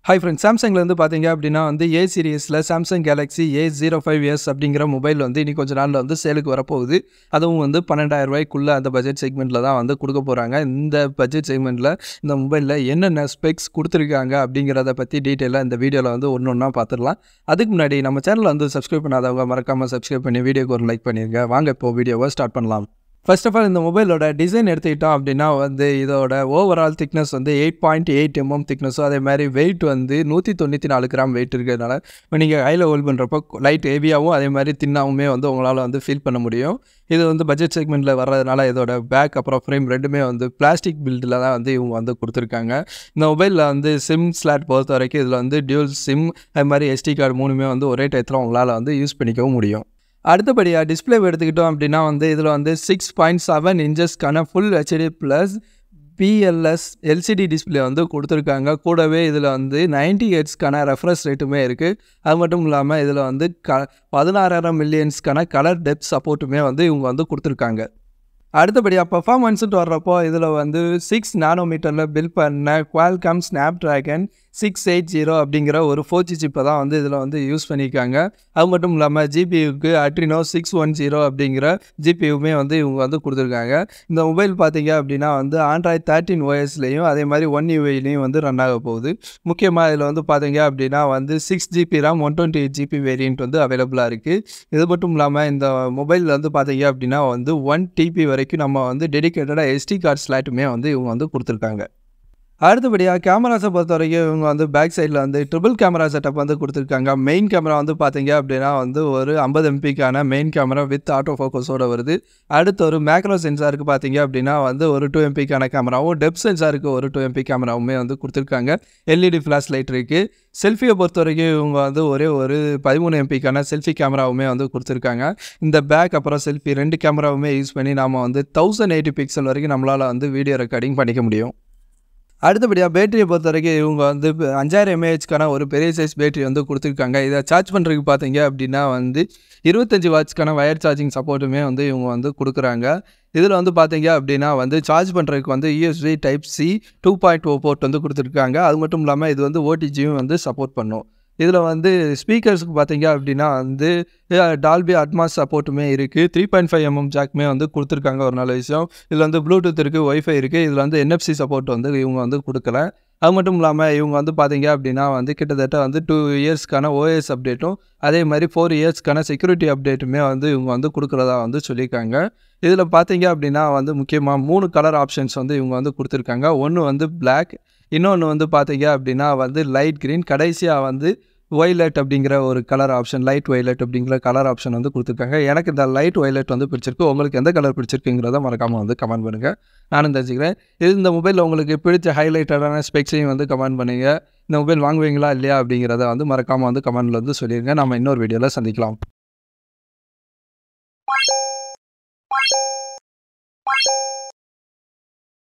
hi friends சாம்சங்லேருந்து பார்த்தீங்க அப்படின்னா வந்து ஏ சீரியஸில் Samsung Galaxy A zero five years அப்படிங்கிற மொபைல் வந்து இனி கொஞ்ச நாளில் வந்து சேலுக்கு வரப்போகுது அதுவும் வந்து பன்னெண்டாயிரம் ரூபாய்க்குள்ளே அந்த பட்ஜெட் செக்மெண்ட்டில் தான் வந்து கொடுக்க போகிறாங்க இந்த பட்ஜெட் செக்மெண்ட்டில் இந்த மொபைலில் என்னென்ன ஸ்பெக்ஸ் கொடுத்துருக்காங்க அப்படிங்கிறத பற்றி டீட்டெயிலாக இந்த வீடியோவில் வந்து ஒன்று ஒன்றா பார்த்துடலாம் அதுக்கு முன்னாடி நம்ம சேனலில் வந்து சப்ஸ்கிரைப் பண்ணாதவங்க மறக்காமல் சப்ஸ்கிரைப் பண்ணி வீடியோக்கு ஒரு லைக் பண்ணிருங்க வாங்க இப்போ வீடியோவை ஸ்டார்ட் பண்ணலாம் ஃபர்ஸ்ட் ஆஃப் ஆல் இந்த மொபைலோட டிசைன் எடுத்துக்கிட்டோம் அப்படின்னா வந்து இதோட ஓவரால் திக்னஸ் வந்து எயிட் பாயிண்ட் எயிட் எம்எம் திக்னஸும் அதே மாதிரி வெயிட் வந்து நூற்றி தொண்ணூற்றி நாலு கிராம் வெயிட் இருக்கிறதுனால இப்போ நீங்கள் கையில் ஹோல்ட் பண்ணுறப்போ லைட் ஹெவியாகவும் அதே மாதிரி தின்னாவுமே வந்து உங்களால் வந்து ஃபீல் பண்ண முடியும் இது வந்து பட்ஜெட் செக்மெண்ட்டில் வர்றதுனால இதோட பேக் அப்புறம் ஃப்ரேம் ரெண்டுமே வந்து பிளாஸ்டிக் பில்டில் தான் வந்து இவங்க வந்து கொடுத்துருக்காங்க இந்த மொபைலில் வந்து சிம் ஸ்லாட் பொறுத்த வரைக்கும் இதில் வந்து டியூல் சிம் அது மாதிரி எஸ்டி கார்டு மூணுமே வந்து ஒரே டயத்தில் உங்களால் வந்து யூஸ் பண்ணிக்கவும் முடியும் அடுத்தபடியாக டிஸ்பிளே எடுத்துக்கிட்டோம் அப்படின்னா வந்து இதில் வந்து சிக்ஸ் பாயிண்ட் செவன் இன்ச்சஸ்க்கான full HD plus PLS LCD display வந்து கொடுத்துருக்காங்க கூடவே இதில் வந்து நைன்டி ஹெட்ஸ்க்கான ரெஃப்ரெஷ் ரேட்டுமே இருக்குது அது மட்டும் இல்லாமல் இதில் வந்து க பதினாறாயிரம் மில்லியன்ஸ்க்கான கலர் டெப்த் சப்போர்ட்டுமே வந்து இவங்க வந்து கொடுத்துருக்காங்க அடுத்தபடியாக பர்ஃபார்மன்ஸுட்டு வர்றப்போ இதில் வந்து சிக்ஸ் நானோமீட்டரில் பில் பண்ண Qualcomm Snapdragon six eight zero அப்படிங்கிற ஒரு ஃபோர் ஜி சிப்பை தான் வந்து இதில் வந்து யூஸ் பண்ணியிருக்காங்க அது மட்டும் இல்லாமல் ஜிபியூக்கு அட்ரினோ சிக்ஸ் ஒன் ஜீரோ அப்படிங்கிற ஜிபியுமே வந்து இவங்க வந்து கொடுத்துருக்காங்க இந்த மொபைல் பார்த்தீங்க அப்படின்னா வந்து ஆண்ட்ராய்ட் தேர்ட்டின் ஓஎஸ்லேயும் அதே மாதிரி ஒன் யூஐலையும் வந்து ரன் ஆக போகுது முக்கியமாக இதில் வந்து பார்த்தீங்க அப்படின்னா வந்து six GB RAM one twenty eight GB variant வந்து அவைலபிளாக இருக்குது இது மட்டும் இல்லாமல் இந்த மொபைலில் வந்து பார்த்தீங்க அப்படின்னா வந்து ஒன் டிபி வரைக்கும் நம்ம வந்து டெடிக்கேட்டடாக எஸ்டி கார்டு ஸ்லாட்டுமே வந்து இவங்க வந்து கொடுத்துருக்காங்க அடுத்தபடியாக கேமராஸை பொறுத்த வரைக்கும் இவங்க வந்து பேக் சைடில் வந்து ட்ரிபிள் கேமரா செட்டப் வந்து கொடுத்துருக்காங்க மெயின் கேமரா வந்து பார்த்தீங்க அப்படின்னா வந்து ஒரு ஐம்பது எம்பிக்கான மெயின் கேமரா வித் ஆட்டோ ஃபோக்கஸோட வருது அடுத்து ஒரு மேக்ரோ சென்சாருக்கு பார்த்தீங்க அப்படின்னா வந்து ஒரு டூ எம்பிக்கான கேமராவும் டெப் சென்சாருக்கு ஒரு டூ எம்பி கேமராவுமே வந்து கொடுத்துருக்காங்க எல்இடி ஃப்ளாஷ் லைட் இருக்குது செல்ஃபியை பொறுத்த வரைக்கும் இவங்க வந்து ஒரே ஒரு பதிமூணு எம்பிக்கான செல்ஃபி கேமராவுமே வந்து கொடுத்துருக்காங்க இந்த பேக் அப்புறம் செல்ஃபி ரெண்டு கேமராவுமே யூஸ் பண்ணி நாம் வந்து தௌசண்ட் எயிட்டி பிக்சல் வரைக்கும் நம்மளால் வந்து வீடியோ ரெக்கார்டிங் பண்ணிக்க முடியும் அடுத்தபடியாக பேட்டரியை பொறுத்த வரைக்கும் இவங்க வந்து அஞ்சாயிரம் எம்ஏஹெச்க்கான ஒரு பெரிய சைஸ் பேட்டரி வந்து கொடுத்துருக்காங்க இதை சார்ஜ் பண்ணுறதுக்கு பார்த்தீங்க அப்படின்னா வந்து இருபத்தஞ்சி வாட்ச்க்கான வயர் சார்ஜிங் சப்போர்ட்டுமே வந்து இவங்க வந்து கொடுக்குறாங்க இதில் வந்து பார்த்தீங்க அப்படின்னா வந்து சார்ஜ் பண்ணுறதுக்கு வந்து USB type C two point O port வந்து கொடுத்துருக்காங்க அது மட்டும் இல்லாமல் இது வந்து ஓடிஜியும் வந்து சப்போர்ட் பண்ணும் இதில் வந்து ஸ்பீக்கர்ஸுக்கு பார்த்தீங்க அப்படின்னா வந்து டால்பி அட்மாஸ் சப்போர்ட்டுமே இருக்குது த்ரீ பாயிண்ட் ஃபைவ் எம்எம் ஜாக்குமே வந்து கொடுத்துருக்காங்க ஒரு நல்ல விஷயம் இதில் வந்து ப்ளூடூத் இருக்குது ஒய்ஃபை இருக்குது இதில் வந்து என்எஃப்சி சப்போர்ட் வந்து இவங்க வந்து கொடுக்கல அது மட்டும் இல்லாமல் இவங்க வந்து பார்த்தீங்க அப்படின்னா வந்து கிட்டத்தட்ட வந்து டூ இயர்ஸ்க்கான ஓஎஸ் அப்டேட்டும் அதே மாதிரி ஃபோர் இயர்ஸ்க்கான செக்யூரிட்டி அப்டேட்டுமே வந்து இவங்க வந்து கொடுக்குறதா வந்து சொல்லியிருக்காங்க இதில் பார்த்தீங்க அப்படின்னா வந்து முக்கியமாக மூணு கலர் ஆப்ஷன்ஸ் வந்து இவங்க வந்து கொடுத்துருக்காங்க ஒன்று வந்து பிளாக் இன்னொன்று வந்து பார்த்தீங்க அப்படின்னா வந்து லைட் க்ரீன் கடைசியாக வந்து ஒய்லெட் அப்படிங்கிற ஒரு கலர் ஆப்ஷன் லைட் ஒய்லெட் அப்படிங்கிற கலர் ஆப்ஷன் வந்து கொடுத்துருக்காங்க எனக்கு இந்த லைட் ஒய்லெட் வந்து பிடிச்சிருக்கு உங்களுக்கு எந்த கலர் பிடிச்சிருக்குங்கிறத மறக்காமல் வந்து கமெண்ட் பண்ணுங்கள் நானும் தெரிஞ்சுக்கிறேன் இது இந்த மொபைலில் உங்களுக்கு பிடிச்ச ஹைலைட்டடான ஸ்பெக்ஸையும் வந்து கமெண்ட் பண்ணுங்கள் இந்த மொபைல் வாங்குவீங்களா இல்லையா அப்படிங்கிறத வந்து மறக்காமல் வந்து கமெண்ட்டில் வந்து சொல்லிடுங்க நம்ம இன்னொரு வீடியோவில் சந்திக்கலாம்